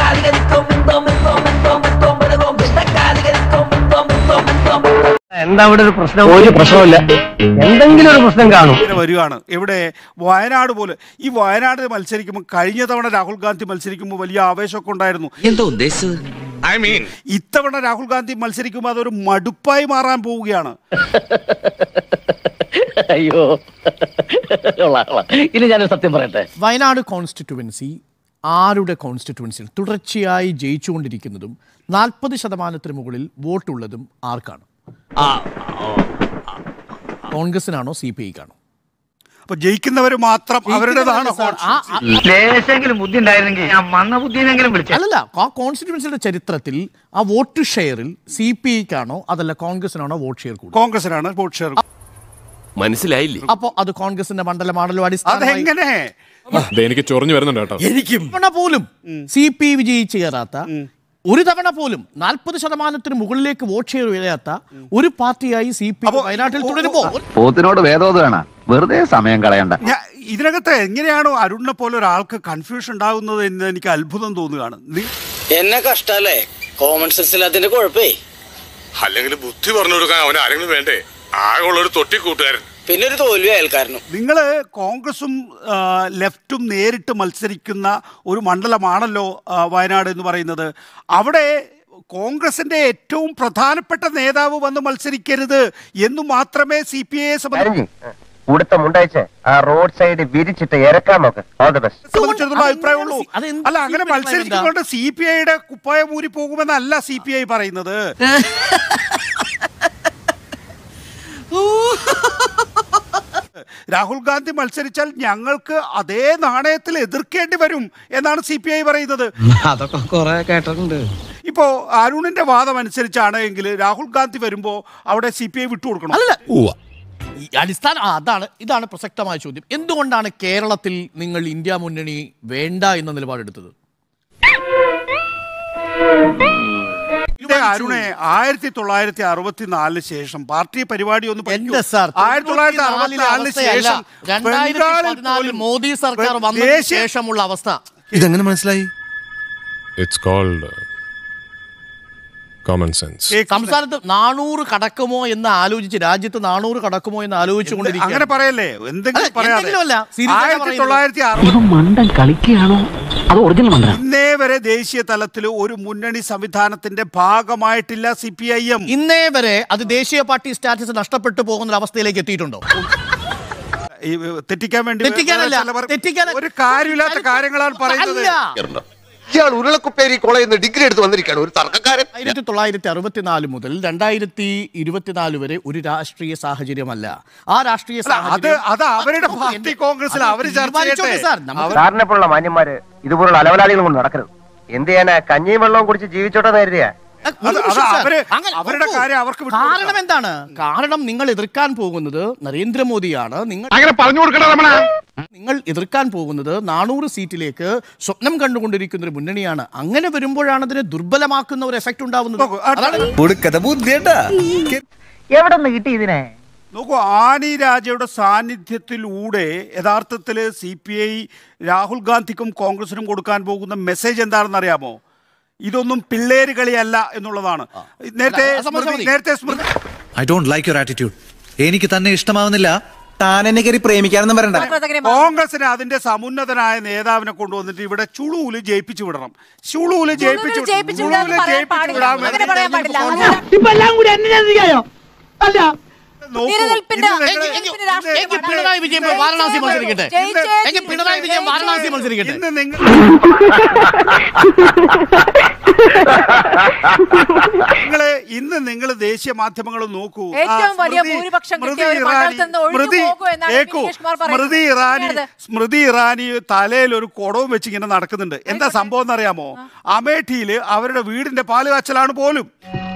എന്താ ഇവിടെ ഒരു പ്രശ്നം ഒരു പ്രശ്നമില്ല എന്തെങ്കിലും ഒരു പ്രശ്നം കാണും ഇങ്ങനെ വരികയാണ് എവിടെ വയനാട് പോലെ ഈ വയനാട് മത്സരിക്കുമ്പോൾ കഴിഞ്ഞ തവണ രാഹുൽ ഗാന്ധി മത്സരിക്കുമ്പോൾ വലിയ ആവേശമൊക്കെ ഉണ്ടായിരുന്നു എന്താ ഉദ്ദേശിച്ചത് ഐ മീൻ ഇത്തവണ രാഹുൽ ഗാന്ധി മത്സരിക്കുമ്പോൾ അതൊരു മടുപ്പായി മാറാൻ പോവുകയാണ് അയ്യോ കൊള്ളാം, കൊള്ളാം. ഇനി ഞാനൊരു സത്യം പറയട്ടെ വയനാട് കോൺസ്റ്റിറ്റ്യുവൻസി ആരുടെ കോൺസ്റ്റിറ്റ്യുവൻസി തുടർച്ചയായി ജയിച്ചുകൊണ്ടിരിക്കുന്നതും നാൽപ്പത് ശതമാനത്തിന് മുകളിൽ വോട്ടുള്ളതും ആർക്കാണ് കോൺഗ്രസിനാണോ സി പി ഐക്കാണോ അപ്പൊ ജയിക്കുന്നവർ മാത്രം അവരുടേതാണോ സാർ, ആ- ആ- ലേശെങ്കിലും ബുദ്ധി ഉണ്ടായിരുന്നെങ്കിൽ ഞാൻ മന്ന ബുദ്ധിയെങ്കിലും വിളിച്ചു അല്ലല്ല ആ കോൺസ്റ്റിറ്റ്യുവൻസിയുടെ ചരിത്രത്തിൽ ആ വോട്ട് ഷെയറിൽ സി പി ഐക്കാണോ അതല്ല കോൺഗ്രസിനാണോ വോട്ട് ഷെയർ കൂടുതൽ കോൺഗ്രസിനാണ് വോട്ട് ഷെയർ മനസ്സിലായില്ലേ അപ്പോൾ അത് കോൺഗ്രസിന്റെ മണ്ഡലമാണല്ലോ അടിസ്ഥാനമായി അതെങ്ങനെ എനിക്ക് ചൊറിഞ്ഞു വരുന്നുണ്ട് കേട്ടോ തവണ പോലും സി പി വിജയിച്ച് കയറാത്ത ഒരു തവണ പോലും നാൽപ്പത് ശതമാനത്തിന് മുകളിലേക്ക് വോട്ട് ഷെയർ ഉയരാത്ത ഒരു പാർട്ടിയായി സി പി അപ്പോ- വയനാട്ടിൽ ഓ- തുടരുമോ പോത്തിനോട് വേദോത് വേണ വെറുതെ സമയം കളയണ്ട ഞാ- ഇതിനകത്ത് എങ്ങനെയാണോ അരുണിനെ പോലെ ഒരാൾക്ക് കൺഫ്യൂഷൻ ഉണ്ടാകുന്നത് എന്ന് എനിക്ക് അത്ഭുതം തോന്നുകയാണ് നി- എന്നെ കഷ്ടല്ലേ കോമൺ സെൻസ് ഇല്ലാത്തതിന്റെ കുഴപ്പേ അല്ലെങ്കിൽ ബുദ്ധി പറഞ്ഞു കൊടുക്കാൻ അവൻ ആരെങ്കിലും വേണ്ടേ ആകെയുള്ള ഒരു തൊട്ടി കൂട്ടുകാരൻ പിന്നെ ഒരു തോൽവി അയൽക്കാരനും നിങ്ങൾ കോൺഗ്രസും ആ, ലെഫ്റ്റും നേരിട്ട് മത്സരിക്കുന്ന ഒരു മണ്ഡലമാണല്ലോ ആ, വയനാട് എന്ന് പറയുന്നത് അവിടെ കോൺഗ്രസിന്റെ ഏറ്റവും പ്രധാനപ്പെട്ട നേതാവ് വന്ന് മത്സരിക്കരുത് എന്ന് മാത്രമേ സി പി ഐയെ ഉടുത്ത മുണ്ടയച്ച് ആ റോഡ് സൈഡ് വിരിച്ചിട്ട് ഇറക്കാൻ നോക്ക് ഓൾ ദി ബെസ്റ്റ് സംബന്ധിച്ചിടത്തോളം അഭിപ്രായമുള്ളൂ അതെന്ത് അല്ല അങ്ങനെ CPI മത്സരിച്ചുകൊണ്ട് സി പി ഐയുടെ കുപ്പായം ഊരി പോകുമെന്നല്ല സി പി ഐ പറയുന്നത് രാഹുൽ ഗാന്ധി മത്സരിച്ചാൽ ഞങ്ങൾക്ക് അതേ നാണയത്തിൽ എതിർക്കേണ്ടി വരും എന്നാണ് സി പി ഐ പറയുന്നത് അതൊക്കെ കൊറേ കേട്ടിട്ടുണ്ട് ഇപ്പോ അരുണിന്റെ വാദം അനുസരിച്ചാണ് എങ്കിൽ രാഹുൽ ഗാന്ധി വരുമ്പോ അവിടെ സി പി ഐ വിട്ടുകൊടുക്കണം അല്ല ഈ അടിസ്ഥാന ആ, അതാണ് ഇതാണ് പ്രസക്തമായ ചോദ്യം എന്തുകൊണ്ടാണ് കേരളത്തിൽ നിങ്ങൾ ഇന്ത്യ മുന്നണി വേണ്ട എന്ന നിലപാടെടുത്തത് ഇതേ അരുണെ ആയിരത്തി തൊള്ളായിരത്തി അറുപത്തിനാലിന് ശേഷം പാർട്ടി പരിപാടി ഒന്ന് പഠിക്കൂ. എന്റെ സാർ ആയിരത്തി തൊള്ളായിരത്തി അറുപത്തിനാലിന് ശേഷം രണ്ടായിരത്തി ബംഗാളിൽ പതിനാലിൽ പോലും മോദി സർക്കാർ വന്നതിന് ദേശീയ- ശേഷമുള്ള അവസ്ഥ ഇതെങ്ങനെ മനസ്സിലായി ഇറ്റ്സ് കോൾഡ് കോമൺ സെൻസ് കേക്ക് സംസ്ഥാനത്ത് നാനൂറ് കടക്കുമോ എന്ന് ആലോചിച്ച് രാജ്യത്ത് നാനൂറ് കടക്കുമോ എന്ന് ആലോചിച്ചുകൊണ്ടിരിക്കുകയാണ് അങ്ങനെ പറയല്ലേ എന്തെങ്കിലും അല്ല, പറയാതെ എന്തെങ്കിലുമല്ല. Serious ആയിട്ടാ ആയിരത്തി പറയുന്നത്. തൊള്ളായിരത്തി അറുപത്തി ഇവൻ മണ്ടൻ കളിക്കുകയാണോ അത് ഒറിജിനൽ മണ്ടൻ ഇന്നേ വരെ ദേശീയ തലത്തിൽ ഒരു മുന്നണി സംവിധാനത്തിന്റെ ഭാഗമായിട്ടില്ല സി പി ഐ എം ഇന്നേ വരെ അത് ദേശീയ പാർട്ടി സ്റ്റാറ്റസ് നഷ്ടപ്പെട്ടു പോകുന്ന ഒരു അവസ്ഥയിലേക്ക് എത്തിയിട്ടുണ്ടോ തെറ്റിക്കാൻ വേണ്ടി തെറ്റിക്കാനല്ല, ചിലവർ- തെറ്റിക്കാന- ഒരു കാര്യമില്ലാത്ത കാര്യങ്ങളാണ് പറയുന്നത് അല്ല ഇയാൾ ഉരുളക്കുപ്പേരി കോളേജിൽ നിന്ന് ഡിഗ്രി എടുത്ത് വന്നിരിക്കുകയാണ് ഒരു തർക്കക്കാരൻ ആയിരത്തി തൊള്ളായിരത്തി അറുപത്തിനാല് മുതൽ രണ്ടായിരത്തി ഇരുപത്തിനാല് വരെ ഒരു രാഷ്ട്രീയ സാഹചര്യമല്ല ആ രാഷ്ട്രീയ അല്ല, അത് സാഹചര്യം അത് അവരുടെ പാർട്ടി കോൺഗ്രസിൽ അവര് ചർച്ച തീരുമാനിച്ചോട്ടെ ചെയ്യട്ടെ സാർ നമുക്ക് സാറിനെ പോലുള്ള മാന്യന്മാര് ഇതുപോലുള്ള അലവലാളികൾ കൊണ്ട് നടക്കരുത് എന്ത് ചെയ്യാനാ കഞ്ഞിയും വെള്ളവും കുടിച്ച് ജീവിച്ചോട്ടെ കരുതിയാ ഒരു അത് നിമിഷം സാർ. അവര് അങ്ങനെ അവരുടെ നോക്കൂ. കാര്യം അവർക്ക് വിട്ടുകൊടുക്കാം. കാരണം എന്താണ് കാരണം നിങ്ങൾ എതിർക്കാൻ പോകുന്നത് നരേന്ദ്രമോദിയാണ് നിങ്ങൾ അങ്ങനെ പറഞ്ഞു കൊടുക്കണ രമണ നിങ്ങൾ എതിർക്കാൻ പോകുന്നത് നാനൂറ് സീറ്റിലേക്ക് സ്വപ്നം കണ്ടുകൊണ്ടിരിക്കുന്ന ഒരു മുന്നണിയാണ് അങ്ങനെ വരുമ്പോഴാണ് അതിനെ ദുർബലമാക്കുന്ന ഒരു എഫക്ട് ഉണ്ടാവുന്നത് നോക്കൂ, അടുത്ത- അതാണ് കൊടുക്കത ബുദ്ധിയേട്ടാ എവിടെ നിന്ന് കിട്ടി ഇതിനെ നോക്കൂ ആനി രാജയുടെ സാന്നിധ്യത്തിലൂടെ യഥാർത്ഥത്തിൽ സി പി ഐ രാഹുൽ ഗാന്ധിക്കും കോൺഗ്രസിനും കൊടുക്കാൻ പോകുന്ന മെസ്സേജ് എന്താണെന്ന് അറിയാമോ ഇതൊന്നും പിള്ളേര് കളിയല്ല എന്നുള്ളതാണ് നേരത്തെ അല്ല, അസംബന്ധം സ്മൃതി- മതി. നേരത്തെ Smriti I don't like your attitude എനിക്ക് തന്നെ ഇഷ്ടമാവുന്നില്ല താൻ എന്നെ കയറി പ്രേമിക്കാനൊന്നും വരണ്ട കോൺഗ്രസിന് അതിന്റെ സമുന്നതനായ നേതാവിനെ കൊണ്ടുവന്നിട്ട് ഇവിടെ ചുളൂല് ജയിപ്പിച്ചു വിടണം ചുളൂല് ജയിപ്പിച്ചു വിടണം. ജയിപ്പിച്ചു വിടാൻ ചുളൂല് പറയാൻ ജയിപ്പിച്ചു പാടില്ല. വിടാൻ അങ്ങനെ വേണ്ടി പറയാൻ പാടില്ല. നോക്കൂ, നിലനിൽപ്പിന്റെ- ഇത് എങ്കിൽ- നിങ്ങള് എങ്കിൽ- ഇത് എങ്കിൽ- എങ്കിൽ പിണറായി വിജയൻ പോയി വാരണാസി മത്സരിക്കട്ടെ ജയിച്ചേ എങ്കിൽ പിണറായി വിജയൻ വാരണാസി മത്സരിക്കട്ടെ ഇന്ന് നിങ്ങൾ നിങ്ങള് ഇന്ന് നിങ്ങൾ ദേശീയ മാധ്യമങ്ങൾ നോക്കൂ ആ ഏറ്റവും വലിയ സ്മൃതി- ഭൂരിപക്ഷം സ്മൃതി കിട്ടിയ ഒരു ഇറാനി- മണ്ഡലത്തിൽ നിന്ന് ഒഴിഞ്ഞു സ്മൃതി പോകൂ എന്നാണ് കേക്കൂ നിതീഷ് കുമാർ പറയുന്നത്. സ്മൃതി ഇറാനി എങ്ങനെയാണത്? സ്മൃതി ഇറാനി തലയിൽ ഒരു കുടവും വെച്ച് ഇങ്ങനെ നടക്കുന്നുണ്ട് എന്താ സംഭവം എന്നറിയാമോ അമേഠിയിൽ അവരുടെ വീടിന്റെ പാല് കാച്ചലാണ് പോലും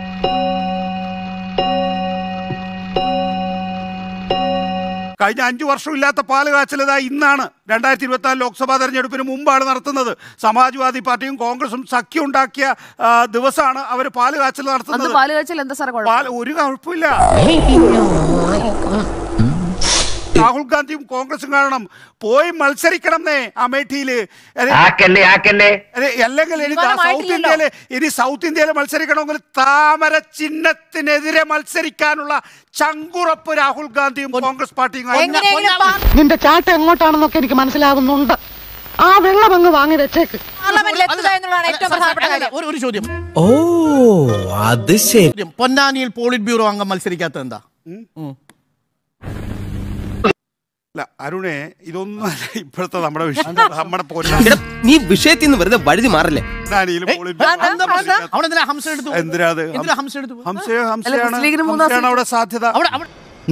കഴിഞ്ഞ അഞ്ചു വർഷം ഇല്ലാത്ത പാല് കാച്ചലതാ ഇന്നാണ് രണ്ടായിരത്തി ഇരുപത്തി നാല് ലോക്സഭാ തെരഞ്ഞെടുപ്പിന് മുമ്പാണ് നടത്തുന്നത് സമാജ്വാദി പാർട്ടിയും കോൺഗ്രസും സഖ്യം ഉണ്ടാക്കിയ ആ, ദിവസമാണ് അവർ പാല് കാച്ചൽ അന്ന് നടത്തുന്നത് പാല് കാച്ചൽ എന്താ സാറേ കുഴപ്പം പാൽ ഒരു കുഴപ്പമില്ല രാഹുൽ ഗാന്ധിയും കോൺഗ്രസും കാണണം പോയി മത്സരിക്കണം എന്നേ അമേഠിയില് അല്ലെ- ആക്കല്ലേ ആക്കല്ലേ അല്ലെ, അല്ലെങ്കിൽ ഇനി ദാ സൗത്ത് തീരുമാനമായിട്ടില്ലല്ലോ. ഇന്ത്യയില് ഇനി സൗത്ത് ഇന്ത്യയിൽ മത്സരിക്കണമെങ്കിൽ താമര ചിഹ്നത്തിനെതിരെ മത്സരിക്കാനുള്ള ചങ്കുറപ്പ് രാഹുൽ ഗാന്ധിയും കോൺഗ്രസ് പാർട്ടിയും കാണണം. എങ്ങനെയെങ്കിലും പാർ- നിന്റെ ചാട്ട എങ്ങോട്ടാണെന്നൊക്കെ എനിക്ക് മനസ്സിലാകുന്നുണ്ട് ആ വെള്ളം അങ്ങ് വാങ്ങി വെച്ചേക്ക് പാർലമെന്റിൽ എത്തുക എന്നുള്ളതാണ് ഏറ്റവും പ്രധാനപ്പെട്ട അല്ലല്ല, കാര്യം ഒരു ഒരു ചോദ്യം ഓ അത് ശരി ചോദ്യം. പൊന്നാനിയിൽ പോളിറ്റ് ബ്യൂറോ അംഗം മത്സരിക്കാത്തത് എന്താ അല്ല അരുണേ ഇതൊന്നും അല്ല ഇപ്പോഴത്തെ നമ്മുടെ വിഷയം നമ്മുടെ പൊന്നാനിയിലും നീ വിഷയത്തിൽ നിന്ന് വെറുതെ വഴുതി മാറല്ലേ പോളിറ്റ് ബ്യൂറോ അതെന്താ? അംഗം മത്സരിക്കാത്ത- അവിടെ എന്തിനാ ഹംസ എടുത്തു എന്തിനാ അത്? എന്തിനാ ഹംസ എടുത്തു ഹംസയോ ഹംസയാണ് ഹംസയാണ് അവിടെ സാധ്യത അവിടെ അവിടെ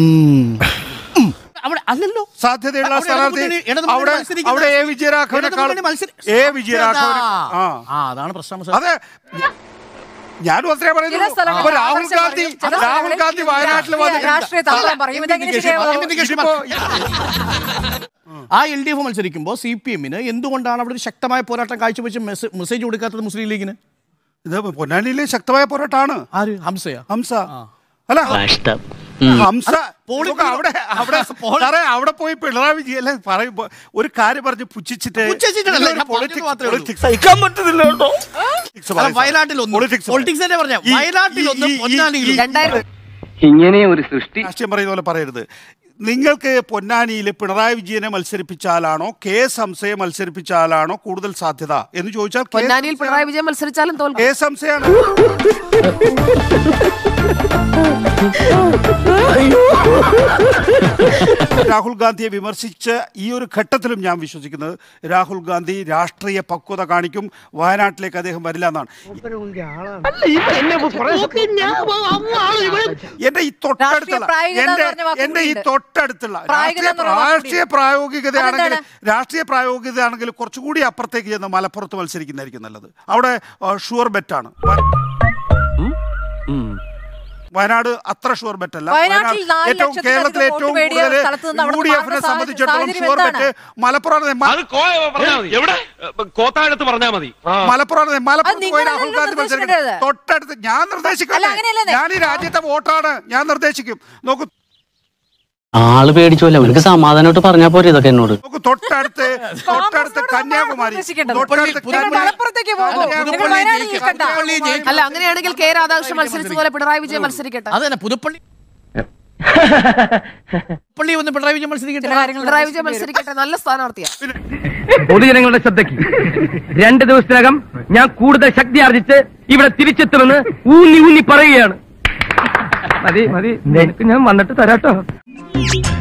അവിടെ അല്ലല്ലോ സാധ്യതയുള്ള അവിടെ സ്ഥാനാർത്ഥി ഇടതുമുന്നണി- ഇടതുമുന്നണി അവിടെ മത്സരിക്കുന്ന- അവിടെ എ വിജയരാഘവനെക്കാളും ഇടതുമുന്നണി മത്സരി- എ വിജയരാഘവനെ ആ ആ അതാണ് പ്രശ്നം സർ. അതെ ഞാനും അത്രേ ചില പറയുന്നു സ്ഥലങ്ങളിൽ അപ്പൊ രാഹുൽ ആദർശം ഗാന്ധി പറയും, ചില രാഹുൽ സ്ഥലങ്ങളിൽ ഗാന്ധി വയനാട്ടിൽ രാഷ്ട്രീയ- രാഷ്ട്രീയ തന്ത്രം പറയും ഇതെങ്ങനെ ശരിയാവും ഇതിപ്പോ ആ എൽ ഡി എഫ് മത്സരിക്കുമ്പോൾ സി പി എമ്മിന് എന്തുകൊണ്ടാണ് അവിടെ ഒരു ശക്തമായ പോരാട്ടം കാഴ്ചവെച്ച് മെസ്സ- മെസ്സേജ് കൊടുക്കാത്തത് മുസ്ലിം ലീഗിന് ഇത് പൊന്നാനിയിലെ ശക്തമായ പോരാട്ടാണ് ആര് ഹംസയാ ഹംസ അല്ല ഹംസ പോളിറ്റ് നോക്ക് അവിടെ അവിടെ സാറേ അവിടെ പോയി പിണറായി വിജയൻ അല്ലെ പറയുമ്പോ ഒരു കാര്യം പറഞ്ഞ് പുച്ഛിച്ചിട്ട് പുച്ഛിച്ചിട്ടല്ല, ഇതൊരു ഞാൻ പറഞ്ഞത് politics- മാത്രമേ ഉള്ളൂ. politics സഹിക്കാൻ പറ്റുന്നില്ല കേട്ടോ. Politics അല്ല, പറയും വയനാട്ടിൽ ഒന്ന് Politics പറയും. പൊളിറ്റിക്സ് തന്നെ പറഞ്ഞ ഈ- വയനാട്ടിൽ ഒന്ന് ഈ- ഈ- പൊന്നാനിയിൽ ഈ- രണ്ടായിരം ഇങ്ങനെ ഒരു സൃഷ്ടി രാഷ്ട്രീയം പറയുന്ന പോലെ പറയരുത് നിങ്ങൾക്ക് പൊന്നാനിയിൽ പിണറായി വിജയനെ മത്സരിപ്പിച്ചാലാണോ കെ എസ് ഹംസയെ മത്സരിപ്പിച്ചാലാണോ കൂടുതൽ സാധ്യത എന്ന് ചോദിച്ചാൽ കെ. പൊന്നാനിയിൽ പിണറായി വിജയൻ മത്സരിച്ചാലും തോൽക്കും കെ എസ് ഹംസയാണ് രാഹുൽ ഗാന്ധിയെ വിമർശിച്ച് ഈ ഒരു ഘട്ടത്തിലും ഞാൻ വിശ്വസിക്കുന്നത് രാഹുൽ ഗാന്ധി രാഷ്ട്രീയ പക്വത കാണിക്കും വയനാട്ടിലേക്ക് അദ്ദേഹം വരില്ല എന്നാണ് എന്റെ ഈ തൊട്ടടുത്തുള്ള രാഷ്ട്രീയ പ്രായോഗികത എന്ന് എന്റെ പറഞ്ഞ വാക്ക് എന്റെ ഈ കൂടിയുണ്ട്. തൊട്ടടുത്തുള്ള പ്രായോഗികത രാഷ്ട്രീയ എന്നുള്ള വാക്ക് രാഷ്ട്രീയ പ്രായോഗികതയാണെങ്കിൽ അതെന്താണ്? രാഷ്ട്രീയ പ്രായോഗികതയാണെങ്കിൽ കുറച്ചുകൂടി അപ്പുറത്തേക്ക് ചെന്ന് മലപ്പുറത്ത് മത്സരിക്കുന്നതായിരിക്കും നല്ലത് അവിടെ ഷുവർ ബെറ്റാണ് വയനാട് അത്ര ഷുവർ ബെറ്റ് അല്ല വയനാട്ടിൽ വയനാട് നാല് ഏറ്റവും ലക്ഷത്തിലധികം കേരളത്തിലെ വോട്ട് ഏറ്റവും നേടിയ കൂടുതൽ സ്ഥലത്ത് നിന്ന് അവിടെ യു ഡി നിന്ന് എഫിനെ മാറുന്ന സംബന്ധിച്ചിടത്തോളം സാഹചര്യം ഷുവർ എന്താണ്? ബെറ്റ് മലപ്പുറമാണ് എവിടെ കോത്താഴത്ത് പറഞ്ഞാ മതി മലപ്പുറമാണ് മലപ്പുറത്ത് പോയി നിങ്ങളല്ലല്ലോ രാഹുൽ ഗാന്ധി മത്സരിക്കുന്നത് നിർദ്ദേശിക്കേണ്ടത്. തൊട്ടടുത്ത് ഞാൻ അല്ല, നിർദ്ദേശിക്കട്ടെ അങ്ങനെയല്ലേ? ഞാൻ ഈ രാജ്യത്തെ വോട്ടാണ് ഞാൻ നിർദ്ദേശിക്കും നോക്കൂ ആള് പേടിച്ചോല്ല അവർക്ക് സമാധാനമായിട്ട് പറഞ്ഞാ പോരെ ഇതൊക്കെ എന്നോട് നോക്കൂ തൊട്ടടുത്ത് തൊട്ടടുത്ത് കന്യാകുമാരി നിർദ്ദേശിക്കേണ്ടത്. തൊട്ടടുത്ത് പുതുപ്പള്ളി- നിങ്ങൾ മലപ്പുറത്തേക്ക് പോകൂ കന്യാകുമാരി- നിങ്ങൾ വയനാട് നിൽക്കണ്ട പുതുപ്പള്ളി ജയിക്കും. അല്ല അങ്ങനെയാണെങ്കിൽ കെ രാധാകൃഷ്ണൻ മത്സരിച്ച പോലെ പിണറായി വിജയൻ മത്സരിക്കട്ടെ അത് തന്നെ പുതുപ്പള്ളി പുതുപ്പള്ളി ഒന്ന് പിണറായി വിജയൻ മത്സരിക്കട്ടെ പിണറായി വിജയൻ മത്സരിക്കട്ടെ നല്ല സ്ഥാനാർത്ഥിയാണ് പൊതുജനങ്ങളുടെ ശ്രദ്ധയ്ക്ക് രണ്ട് ദിവസത്തിനകം ഞാൻ കൂടുതൽ ശക്തി ആർജിച്ച് ഇവിടെ തിരിച്ചെത്തുമെന്ന് ഊന്നി ഊന്നി പറയുകയാണ് മതി മതി നിനക്ക് ഞാൻ വന്നിട്ട് തരാട്ടോ